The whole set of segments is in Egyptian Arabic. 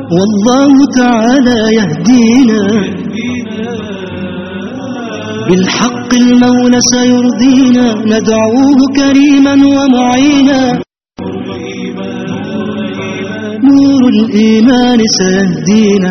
والله تعالى يهدينا بالحق المولى سيرضينا ندعوه كريما ومعينا نور الإيمان سيهدينا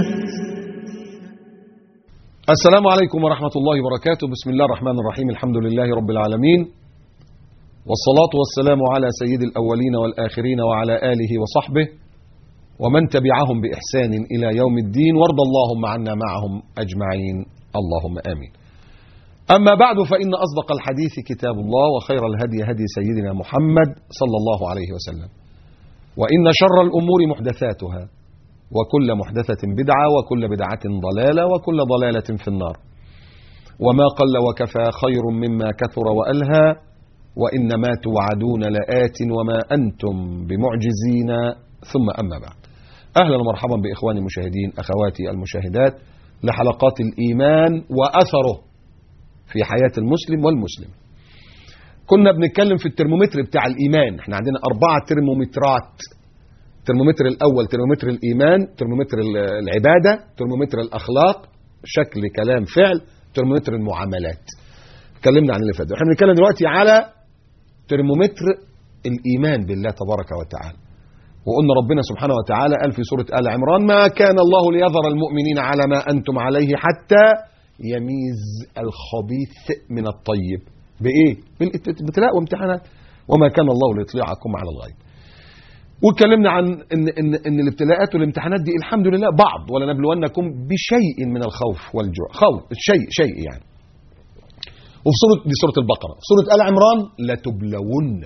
السلام عليكم ورحمة الله وبركاته بسم الله الرحمن الرحيم الحمد لله رب العالمين والصلاة والسلام على سيد الأولين والآخرين وعلى آله وصحبه ومن تبعهم بإحسان إلى يوم الدين وارض اللهم عنا معهم أجمعين اللهم آمين أما بعد فإن أصدق الحديث كتاب الله وخير الهدي هدي سيدنا محمد صلى الله عليه وسلم وإن شر الأمور محدثاتها وكل محدثة بدعة وكل بدعة ضلالة وكل ضلالة في النار وما قل وكفى خير مما كثر وألهى وإنما توعدون لآت وما أنتم بمعجزين ثم أما بعد أهلا ومرحبا بإخواني المشاهدين أخواتي المشاهدات لحلقات الإيمان وأثره في حياة المسلم والمسلم كنا بنتكلم في الترمومتر بتاع الإيمان احنا عندنا أربعة ترمومترات الترمومتر الأول ترمومتر الإيمان ترمومتر العبادة ترمومتر الأخلاق شكل كلام فعل ترمومتر المعاملات اتكلمنا عن اللي فات احنا بنتكلم دلوقتي على ترمومتر الإيمان بالله تبارك وتعالى وقلنا ربنا سبحانه وتعالى قال في سورة آل عمران ما كان الله ليذر المؤمنين على ما أنتم عليه حتى يميز الخبيث من الطيب بإيه؟ بالابتلاء وامتحانات وما كان الله ليطلعكم على الغيب واتكلمنا عن ان ان ان الابتلاءات والامتحانات دي الحمد لله بعض ولنبلونكم بشيء من الخوف والجوع خوف شيء شيء يعني وفي سوره دي سوره البقره في سوره ال عمران لتبلون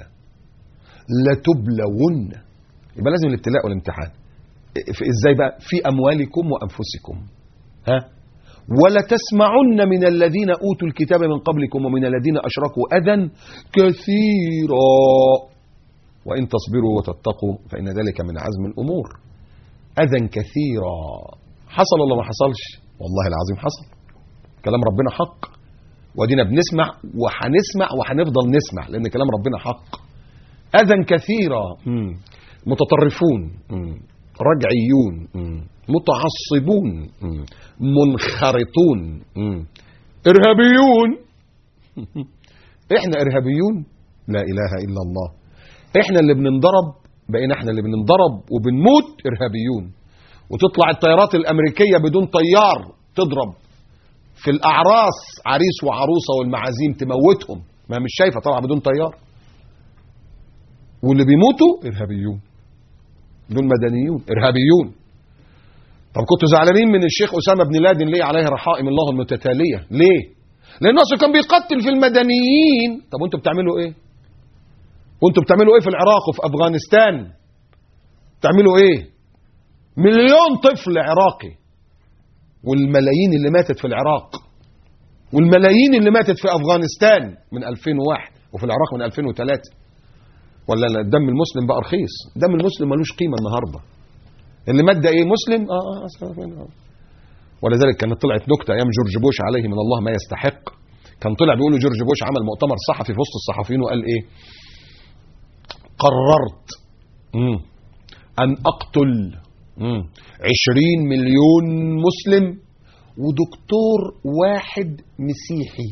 لتبلون يبقى لازم الابتلاء والامتحان في ازاي بقى في اموالكم وانفسكم ها ولا تسمعن من الذين اوتوا الكتاب من قبلكم ومن الذين اشركوا اذى كثيرا وإن تصبروا وتتقوا فإن ذلك من عزم الأمور أذى كثيرا حصل ولا ما حصلش والله العظيم حصل كلام ربنا حق ودينا بنسمع وهنسمع وهنفضل نسمع لأن كلام ربنا حق أذى كثيرا مم. متطرفون مم. رجعيون مم. متعصبون مم. منخرطون مم. إرهابيون إحنا إرهابيون لا إله إلا الله احنا اللي بننضرب بقينا احنا اللي بننضرب وبنموت ارهابيون وتطلع الطيارات الامريكيه بدون طيار تضرب في الاعراس عريس وعروسه والمعازيم تموتهم ما مش شايفه طالعه بدون طيار واللي بيموتوا ارهابيون دول مدنيون ارهابيون طب كنتوا زعلانين من الشيخ اسامه بن لادن ليه عليه رحائم الله المتتاليه ليه لانه اصلا كان بيقتل في المدنيين طب وانتوا بتعملوا ايه وانتوا بتعملوا ايه في العراق وفي افغانستان بتعملوا ايه مليون طفل عراقي والملايين اللي ماتت في العراق والملايين اللي ماتت في افغانستان من 2001 وفي العراق من 2003 ولا الدم المسلم بقى رخيص دم المسلم ملوش قيمه النهارده اللي مات ده ايه مسلم اه اه ولذلك كانت طلعت نكته ايام جورج بوش عليه من الله ما يستحق كان طلع بيقولوا جورج بوش عمل مؤتمر صحفي في وسط الصحفيين وقال ايه قررت مم. أن أقتل مم. عشرين مليون مسلم ودكتور واحد مسيحي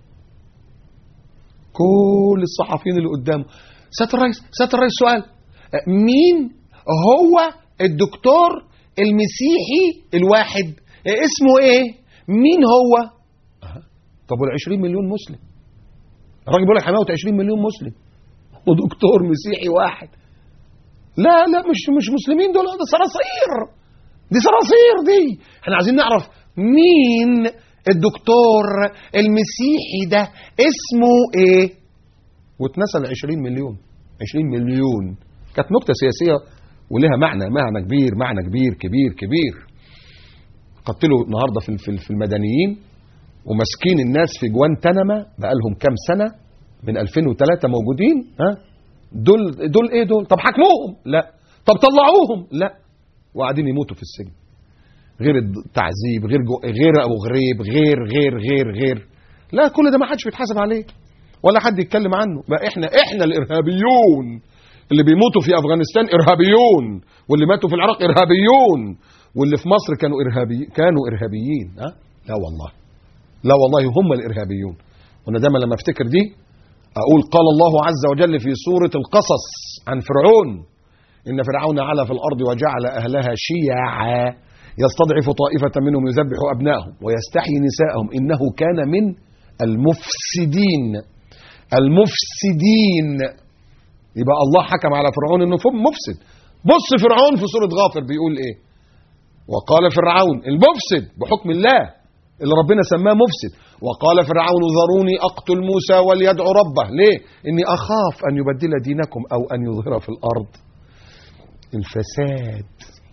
كل الصحفيين اللي قدامه سيادة الرئيس سيادة الرئيس سؤال مين هو الدكتور المسيحي الواحد اسمه ايه مين هو طب والعشرين مليون مسلم الراجل بيقول لك هيموت 20 مليون مسلم ودكتور مسيحي واحد لا لا مش مش مسلمين دول ده صراصير دي صراصير دي احنا عايزين نعرف مين الدكتور المسيحي ده اسمه ايه واتنسى ال 20 مليون 20 مليون كانت نكته سياسيه ولها معنى معنى كبير معنى كبير كبير كبير قتلوا النهارده في في المدنيين وماسكين الناس في جوانتنما بقالهم كام سنه من 2003 موجودين ها دول دول ايه دول طب حاكموهم لا طب طلعوهم لا وقاعدين يموتوا في السجن غير التعذيب غير جو غير ابو غريب غير غير غير غير لا كل ده ما حدش بيتحاسب عليه ولا حد يتكلم عنه بقى احنا احنا الارهابيون اللي بيموتوا في افغانستان ارهابيون واللي ماتوا في العراق ارهابيون واللي في مصر كانوا ارهابي كانوا ارهابيين ها لا والله لا والله هم الارهابيون وانا دايما لما افتكر دي اقول قال الله عز وجل في سوره القصص عن فرعون ان فرعون علا في الارض وجعل اهلها شيعا يستضعف طائفه منهم يذبح ابنائهم ويستحيي نساءهم انه كان من المفسدين المفسدين يبقى الله حكم على فرعون انه مفسد بص فرعون في سوره غافر بيقول ايه وقال فرعون المفسد بحكم الله اللي ربنا سماه مفسد وقال فرعون ذروني اقتل موسى وليدعو ربه ليه اني اخاف ان يبدل دينكم او ان يظهر في الارض الفساد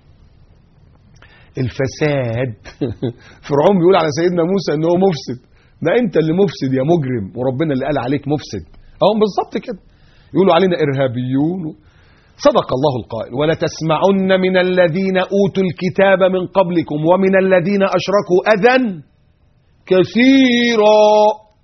الفساد فرعون بيقول على سيدنا موسى ان هو مفسد ده انت اللي مفسد يا مجرم وربنا اللي قال عليك مفسد اهو بالظبط كده يقولوا علينا ارهابيون صدق الله القائل ولتسمعن من الذين اوتوا الكتاب من قبلكم ومن الذين اشركوا اذى كثيرا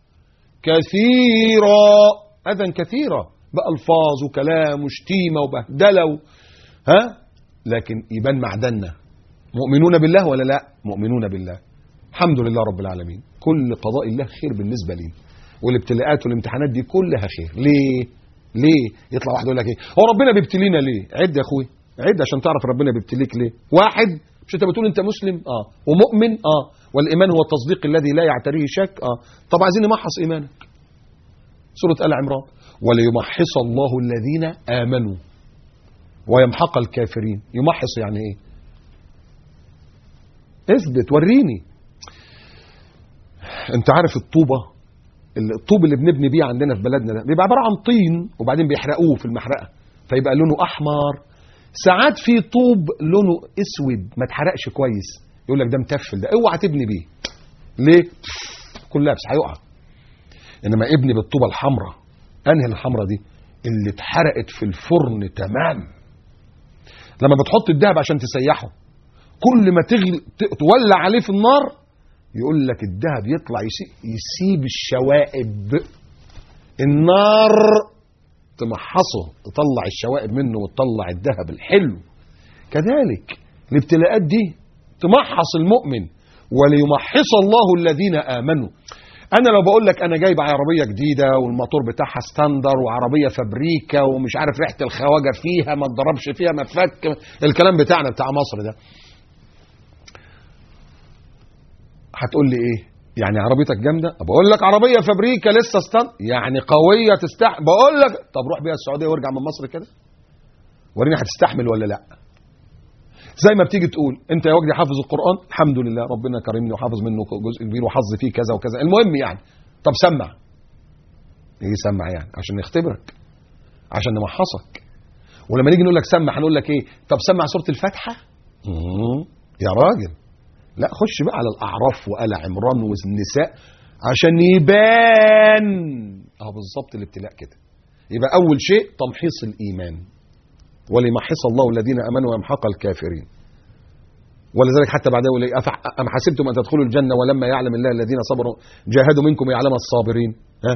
كثيرا اذى كثيرا بالفاظ وكلام وشتيمه وبهدله و- ها لكن يبان معدننا مؤمنون بالله ولا لا مؤمنون بالله الحمد لله رب العالمين كل قضاء الله خير بالنسبه لي والابتلاءات والامتحانات دي كلها خير ليه ليه يطلع واحد يقول لك ايه هو ربنا بيبتلينا ليه عد يا اخوي عد عشان تعرف ربنا بيبتليك ليه واحد مش انت بتقول انت مسلم اه ومؤمن اه والايمان هو التصديق الذي لا يعتريه شك اه طب عايزين نمحص ايمانك سوره ال عمران وليمحص الله الذين امنوا ويمحق الكافرين يمحص يعني ايه اثبت وريني انت عارف الطوبه الطوب اللي بنبني بيه عندنا في بلدنا ده بيبقى عباره عن طين وبعدين بيحرقوه في المحرقه فيبقى لونه احمر ساعات في طوب لونه اسود ما اتحرقش كويس يقول لك ده متفل ده اوعى تبني بيه ليه كلها بس هيقع انما ابني بالطوبه الحمراء انهي الحمراء دي اللي اتحرقت في الفرن تمام لما بتحط الدهب عشان تسيحه كل ما تغلي ت- تولع عليه في النار يقول لك الذهب يطلع يسي- يسيب الشوائب النار تمحصه تطلع الشوائب منه وتطلع الذهب الحلو كذلك الابتلاءات دي تمحص المؤمن وليمحص الله الذين امنوا انا لو بقول لك انا جايب عربيه جديده والموتور بتاعها ستاندر وعربيه فابريكا ومش عارف ريحه الخواجه فيها ما اتضربش فيها ما فك الكلام بتاعنا بتاع مصر ده هتقول لي ايه يعني عربيتك جامده بقول لك عربيه فابريكا لسه ستاند يعني قويه تستحمل بقول لك طب روح بيها السعوديه وارجع من مصر كده وريني هتستحمل ولا لا زي ما بتيجي تقول انت يا وجدي حافظ القران الحمد لله ربنا كرمني وحافظ منه جزء كبير وحظ فيه كذا وكذا المهم يعني طب سمع يجي سمع يعني عشان نختبرك عشان نمحصك ولما نيجي نقول لك سمع هنقول لك ايه طب سمع سوره الفاتحه مم. يا راجل لا خش بقى على الاعراف وآل عمران والنساء عشان يبان اه بالظبط الابتلاء كده يبقى اول شيء تمحيص الايمان وليمحص الله الذين امنوا ويمحق الكافرين ولذلك حتى بعدها يقول ايه أفع- ام حسبتم ان تدخلوا الجنه ولما يعلم الله الذين صبروا جاهدوا منكم يعلم الصابرين ها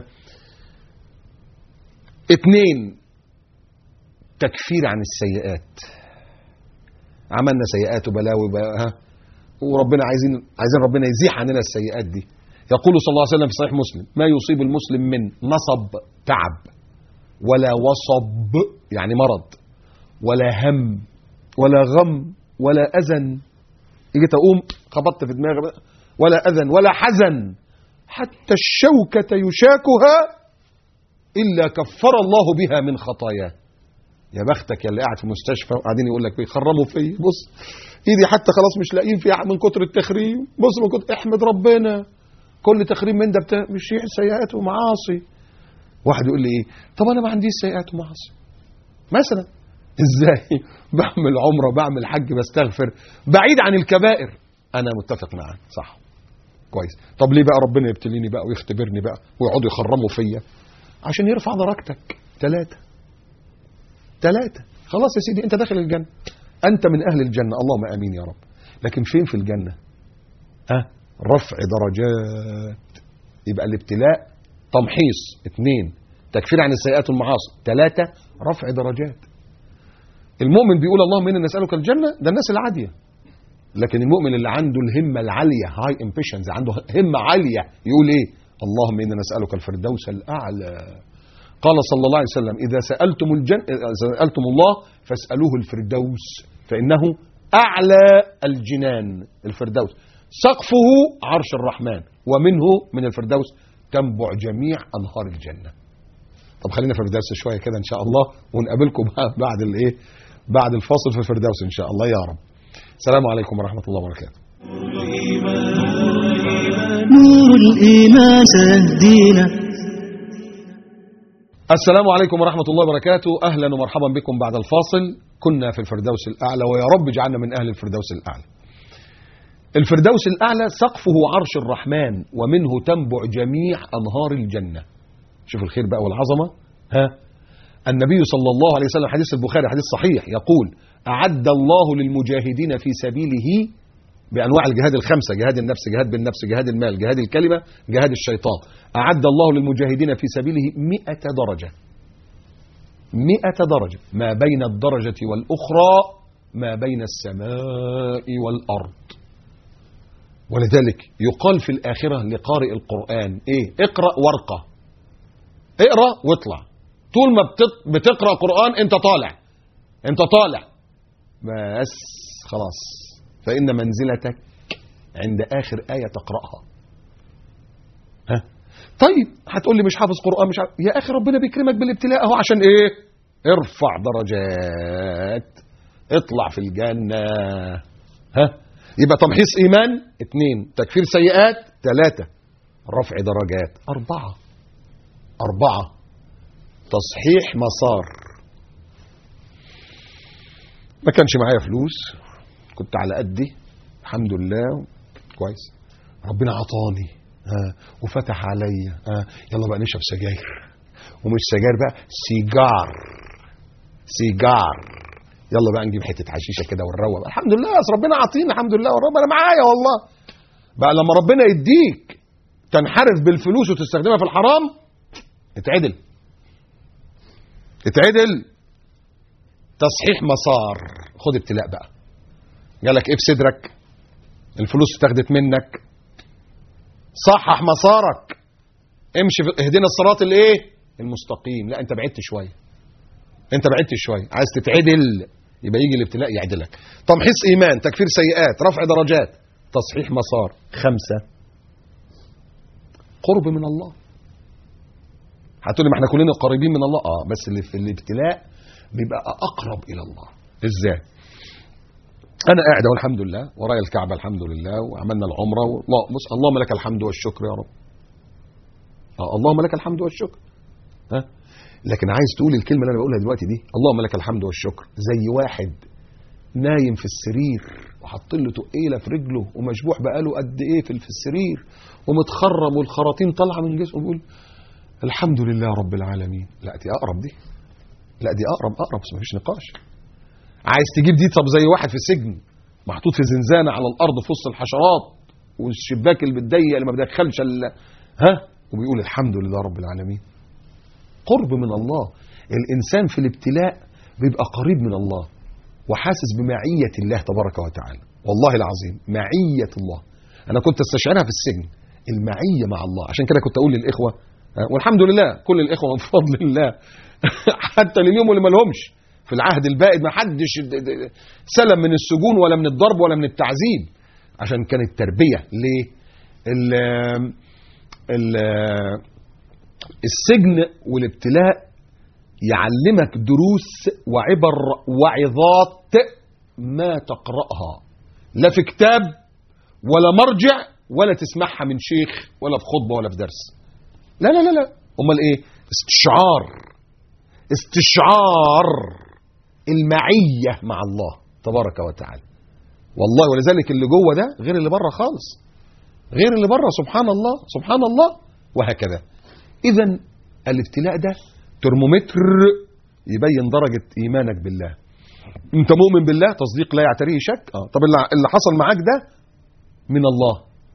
اثنين تكفير عن السيئات عملنا سيئات وبلاوي بقى ها وربنا عايزين عايزين ربنا يزيح عننا السيئات دي يقول صلى الله عليه وسلم في صحيح مسلم ما يصيب المسلم من نصب تعب ولا وصب يعني مرض ولا هم ولا غم ولا اذى جيت اقوم خبطت في دماغي بقى، ولا اذى ولا حزن حتى الشوكة يشاكها إلا كفر الله بها من خطاياه يا بختك يا اللي قاعد في مستشفى وقاعدين يقول لك بيخرموا فيا بص ايدي حتى خلاص مش لاقيين فيها من كتر التخريم بص من كتر احمد ربنا كل تخريم من ده بتاع مش يحيي سيئات ومعاصي واحد يقول لي ايه طب انا ما عنديش سيئات ومعاصي مثلا ازاي بعمل عمره بعمل حج بستغفر بعيد عن الكبائر انا متفق معاك صح كويس طب ليه بقى ربنا يبتليني بقى ويختبرني بقى ويقعدوا يخرموا فيا عشان يرفع درجتك ثلاثة ثلاثة خلاص يا سيدي انت داخل الجنة انت من اهل الجنة اللهم امين يا رب لكن فين في الجنة ها رفع درجات يبقى الابتلاء تمحيص اثنين تكفير عن السيئات والمعاصي ثلاثة رفع درجات المؤمن بيقول اللهم انا نسألك الجنة ده الناس العادية لكن المؤمن اللي عنده الهمه العاليه هاي امبيشنز عنده همه عاليه يقول ايه اللهم انا نسالك الفردوس الاعلى قال صلى الله عليه وسلم اذا سالتم الجن إذا سالتم الله فاسالوه الفردوس فانه اعلى الجنان الفردوس سقفه عرش الرحمن ومنه من الفردوس تنبع جميع انهار الجنه طب خلينا في الفردوس شويه كده ان شاء الله ونقابلكم بقى بعد الايه بعد الفاصل في الفردوس ان شاء الله يا رب السلام عليكم ورحمه الله وبركاته نور الإيمان سيهدينا السلام عليكم ورحمة الله وبركاته أهلا ومرحبا بكم بعد الفاصل كنا في الفردوس الأعلى ويا رب اجعلنا من أهل الفردوس الأعلى الفردوس الأعلى سقفه عرش الرحمن ومنه تنبع جميع أنهار الجنة شوف الخير بقى والعظمة ها النبي صلى الله عليه وسلم حديث البخاري حديث صحيح يقول أعد الله للمجاهدين في سبيله بانواع الجهاد الخمسه جهاد النفس جهاد بالنفس جهاد المال جهاد الكلمه جهاد الشيطان اعد الله للمجاهدين في سبيله مئة درجه مئة درجه ما بين الدرجه والاخرى ما بين السماء والارض ولذلك يقال في الاخره لقارئ القران ايه اقرا وارقى اقرا واطلع طول ما بتط- بتقرا قران انت طالع انت طالع بس خلاص فإن منزلتك عند آخر آية تقرأها ها طيب هتقول لي مش حافظ قرآن مش عارف. يا أخي ربنا بيكرمك بالابتلاء أهو عشان إيه ارفع درجات اطلع في الجنة ها يبقى تمحيص إيمان اثنين تكفير سيئات ثلاثة رفع درجات أربعة أربعة تصحيح مسار ما كانش معايا فلوس كنت على قدي الحمد لله كويس ربنا عطاني ها وفتح عليا ها يلا بقى نشرب سجاير ومش سجاير بقى سيجار سيجار يلا بقى نجيب حته حشيشه كده ونروق الحمد لله أصل ربنا عاطينا الحمد لله والرب انا معايا والله بقى لما ربنا يديك تنحرف بالفلوس وتستخدمها في الحرام اتعدل اتعدل تصحيح مسار خد ابتلاء بقى جالك ايه في صدرك الفلوس اتاخدت منك صحح مسارك امشي في اهدنا الصراط الايه المستقيم لا انت بعدت شويه انت بعدت شويه عايز تتعدل يبقى يجي الابتلاء يعدلك تمحيص ايمان تكفير سيئات رفع درجات تصحيح مسار خمسه قرب من الله هتقولي ما احنا كلنا قريبين من الله اه بس اللي في الابتلاء بيبقى اقرب الى الله ازاي انا قاعد اهو الحمد لله ورايا الكعبه الحمد لله وعملنا العمره والله بص اللهم لك الحمد والشكر يا رب اه اللهم لك الحمد والشكر ها لكن عايز تقول الكلمه اللي انا بقولها دلوقتي دي اللهم لك الحمد والشكر زي واحد نايم في السرير وحاط له تقيله في رجله ومشبوح بقاله قد ايه في في السرير ومتخرم والخراطيم طالعه من جسمه بيقول الحمد لله رب العالمين لا دي اقرب دي لا دي اقرب اقرب بس مفيش نقاش عايز تجيب دي طب زي واحد في سجن محطوط في زنزانه على الارض في وسط الحشرات والشباك اللي بتضيق اللي ما بيدخلش ال- ها وبيقول الحمد لله رب العالمين قرب من الله الانسان في الابتلاء بيبقى قريب من الله وحاسس بمعيه الله تبارك وتعالى والله العظيم معيه الله انا كنت استشعرها في السجن المعيه مع الله عشان كده كنت اقول للاخوه ها، والحمد لله كل الاخوه من فضل الله حتى لليوم اللي ما لهمش في العهد البائد ما حدش د- د- سلم من السجون ولا من الضرب ولا من التعذيب عشان كانت تربيه ليه ال ال السجن والابتلاء يعلمك دروس وعبر وعظات ما تقرأها لا في كتاب ولا مرجع ولا تسمعها من شيخ ولا في خطبة ولا في درس لا لا لا لا امال ايه استشعار استشعار المعية مع الله تبارك وتعالى والله ولذلك اللي جوه ده غير اللي بره خالص غير اللي بره سبحان الله سبحان الله وهكذا اذا الابتلاء ده ترمومتر يبين درجة ايمانك بالله انت مؤمن بالله تصديق لا يعتريه شك اه طب اللي اللي حصل معاك ده من الله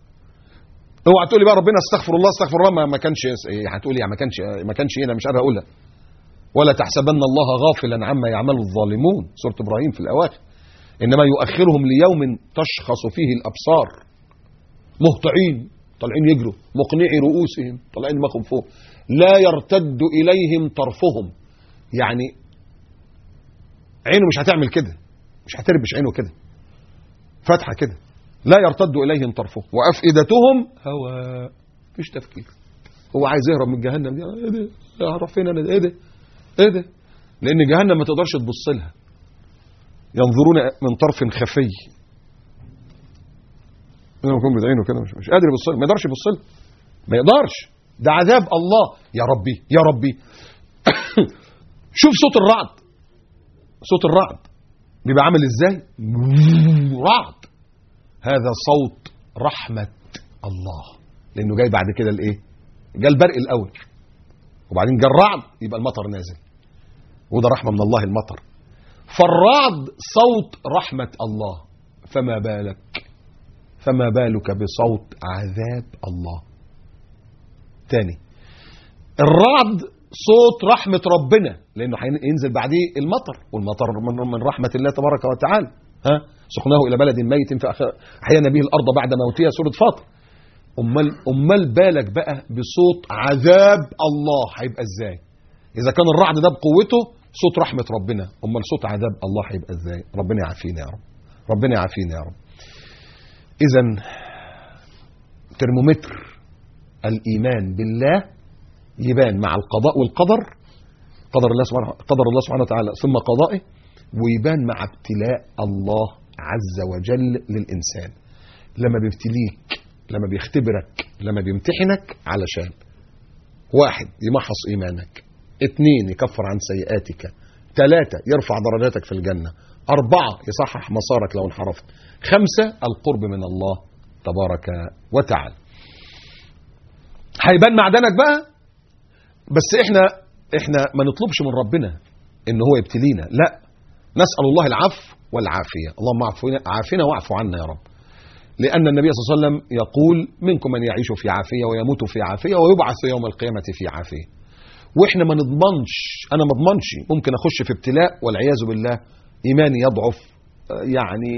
اوعى تقولي بقى ربنا استغفر الله استغفر الله ما, ما كانش إيه هتقولي يعني ما كانش ما كانش هنا مش قادر اقولها ولا تحسبن الله غافلا عما يعمل الظالمون سوره ابراهيم في الاواخر انما يؤخرهم ليوم تشخص فيه الابصار مهطعين طالعين يجروا مقنعي رؤوسهم طالعين دماغهم فوق لا يرتد اليهم طرفهم يعني عينه مش هتعمل كده مش هتربش عينه كده فاتحه كده لا يرتد اليهم طرفهم وافئدتهم هواء مفيش تفكير هو عايز يهرب من جهنم دي ايه ده هروح فين انا ده؟ ايه ده ايه ده لان جهنم ما تقدرش تبص لها ينظرون من طرف خفي لما يكون بعينه كده مش, مش قادر يبص لها ما يقدرش يبص لها ما يقدرش ده عذاب الله يا ربي يا ربي شوف صوت الرعد صوت الرعد بيبقى عامل ازاي رعد هذا صوت رحمة الله لانه جاي بعد كده الايه جاء البرق الاول وبعدين جاء الرعد يبقى المطر نازل وده رحمة من الله المطر فالرعد صوت رحمة الله فما بالك فما بالك بصوت عذاب الله تاني الرعد صوت رحمة ربنا لأنه هينزل بعديه المطر والمطر من من رحمة الله تبارك وتعالى ها سقناه إلى بلد ميت فأحيانا به الأرض بعد موتها سورة فاطر أمال أمال بالك بقى بصوت عذاب الله هيبقى إزاي إذا كان الرعد ده بقوته صوت رحمة ربنا أمال صوت عذاب الله هيبقى إزاي ربنا يعافينا يا رب ربنا يعافينا يا رب إذا ترمومتر الإيمان بالله يبان مع القضاء والقدر قدر الله سبحانه قدر الله سبحانه وتعالى ثم قضائه ويبان مع ابتلاء الله عز وجل للإنسان لما بيبتليك لما بيختبرك لما بيمتحنك علشان واحد يمحص إيمانك اثنين يكفر عن سيئاتك ثلاثة يرفع درجاتك في الجنة أربعة يصحح مسارك لو انحرفت خمسة القرب من الله تبارك وتعالى هيبان معدنك بقى بس احنا احنا ما نطلبش من ربنا ان هو يبتلينا لا نسأل الله العفو والعافية اللهم عافنا عافنا واعف عنا يا رب لأن النبي صلى الله عليه وسلم يقول منكم من يعيش في عافية ويموت في عافية ويبعث يوم القيامة في عافية واحنا ما نضمنش انا ما اضمنش ممكن اخش في ابتلاء والعياذ بالله ايماني يضعف يعني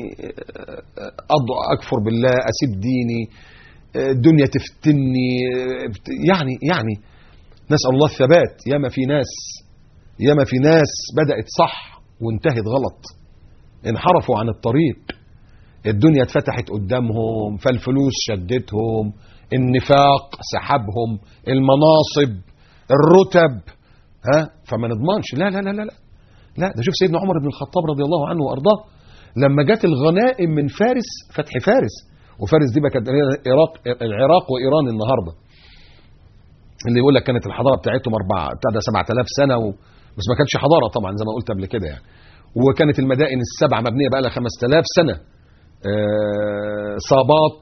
اكفر بالله اسيب ديني الدنيا تفتني يعني يعني نسال الله الثبات ياما في ناس ياما في ناس بدات صح وانتهت غلط انحرفوا عن الطريق الدنيا اتفتحت قدامهم فالفلوس شدتهم النفاق سحبهم المناصب الرتب ها فما نضمنش لا لا لا لا لا لا ده شوف سيدنا عمر بن الخطاب رضي الله عنه وارضاه لما جت الغنائم من فارس فتح فارس وفارس دي بقى كانت العراق العراق وايران النهارده اللي يقول لك كانت الحضاره بتاعتهم اربع بتاع ده 7000 سنه و... بس ما كانتش حضاره طبعا زي ما قلت قبل كده يعني وكانت المدائن السبعه مبنيه بقى لها 5000 سنه آه صابات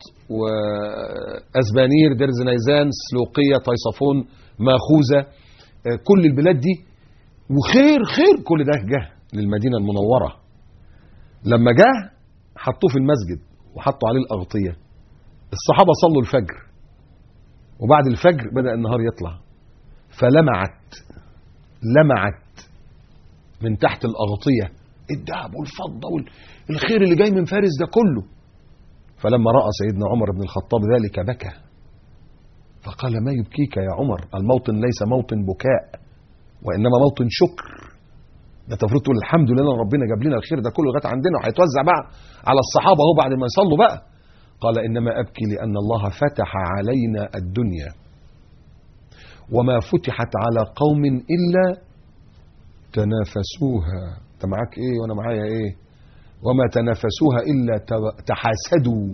واسبانير دير زنيزان سلوقيه طيصفون ماخوذه آه كل البلاد دي وخير خير كل ده جه للمدينه المنوره لما جه حطوه في المسجد وحطوا عليه الاغطيه الصحابه صلوا الفجر وبعد الفجر بدا النهار يطلع فلمعت لمعت من تحت الاغطيه الذهب والفضه والخير اللي جاي من فارس ده كله فلما راى سيدنا عمر بن الخطاب ذلك بكى فقال ما يبكيك يا عمر الموطن ليس موطن بكاء وانما موطن شكر ده المفروض تقول الحمد لله ربنا جاب لنا الخير ده كله لغايه عندنا وهيتوزع بقى على الصحابه اهو بعد ما يصلوا بقى قال انما ابكي لان الله فتح علينا الدنيا وما فتحت على قوم الا تنافسوها انت معاك ايه وانا معايا ايه وما تنافسوها الا تحاسدوا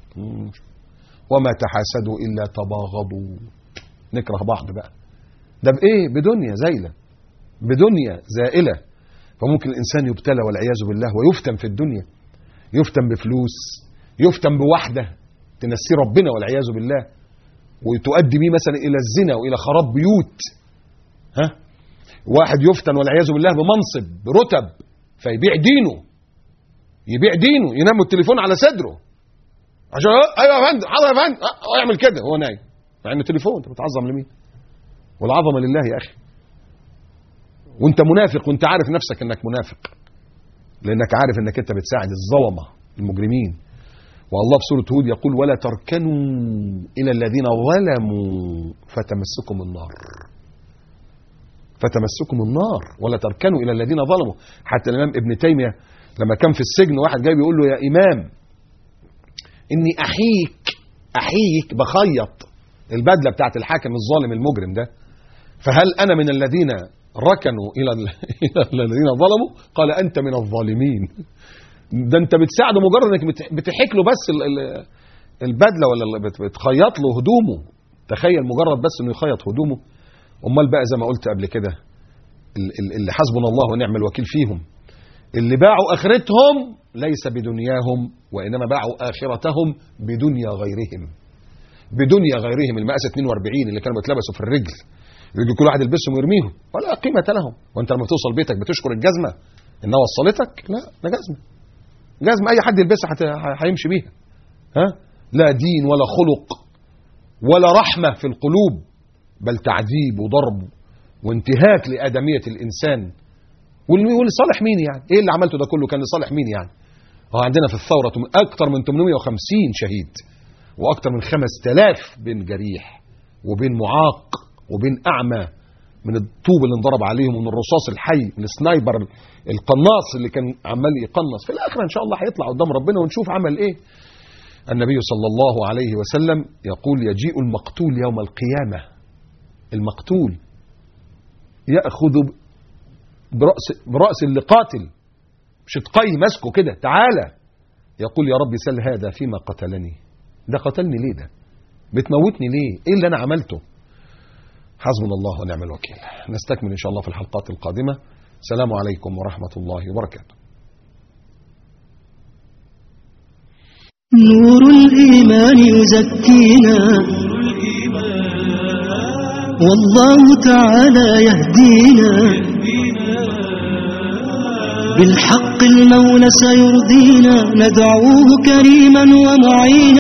وما تحاسدوا الا تباغضوا نكره بعض بقى ده بايه بدنيا زايله بدنيا زائله فممكن الانسان يبتلى والعياذ بالله ويفتن في الدنيا يفتن بفلوس يفتن بواحده تنسي ربنا والعياذ بالله وتؤدي بيه مثلا الى الزنا والى خراب بيوت ها واحد يفتن والعياذ بالله بمنصب برتب فيبيع دينه يبيع دينه ينام التليفون على صدره عشان ايوه يا فندم حاضر يا فندم يعمل كده هو نايم مع انه تليفون انت بتعظم لمين والعظمه لله يا اخي وانت منافق وانت عارف نفسك انك منافق لانك عارف انك انت بتساعد الظلمه المجرمين والله في سوره هود يقول ولا تركنوا الى الذين ظلموا فتمسكم النار فتمسكم النار ولا تركنوا الى الذين ظلموا حتى الامام ابن تيميه لما كان في السجن واحد جاي بيقول له يا امام اني احييك احييك بخيط البدله بتاعت الحاكم الظالم المجرم ده فهل انا من الذين ركنوا الى ال- الى الذين ظلموا قال انت من الظالمين ده انت بتساعده مجرد انك بت- بتحك له بس ال- ال- البدله ولا ال- بت- بتخيط له هدومه تخيل مجرد بس انه يخيط هدومه امال بقى زي ما قلت قبل كده ال- ال- اللي حسبنا الله ونعم الوكيل فيهم اللي باعوا اخرتهم ليس بدنياهم وانما باعوا اخرتهم بدنيا غيرهم بدنيا غيرهم المقاس 42 اللي كانوا بيتلبسوا في الرجل يجي كل واحد يلبسهم ويرميهم ولا قيمه لهم وانت لما توصل بيتك بتشكر الجزمه انها وصلتك لا ده جزمه جزمه اي حد يلبسها هت- هيمشي بيها ها لا دين ولا خلق ولا رحمه في القلوب بل تعذيب وضرب وانتهاك لادميه الانسان واللي ولصالح مين يعني ايه اللي عملته ده كله كان لصالح مين يعني هو عندنا في الثوره اكثر من 850 شهيد واكثر من 5000 بين جريح وبين معاق وبين اعمى من الطوب اللي انضرب عليهم ومن الرصاص الحي من السنايبر القناص اللي كان عمال يقنص في الاخر ان شاء الله هيطلع قدام ربنا ونشوف عمل ايه النبي صلى الله عليه وسلم يقول يجيء المقتول يوم القيامه المقتول ياخذ براس براس اللي قاتل شدقي ماسكه كده تعالى يقول يا رب سل هذا فيما قتلني ده قتلني ليه ده بتموتني ليه ايه اللي انا عملته حسبنا الله ونعم الوكيل نستكمل ان شاء الله في الحلقات القادمه السلام عليكم ورحمه الله وبركاته نور الإيمان يزكينا والله تعالى يهدينا بالحق المولى سيرضينا ندعوه كريما ومعينا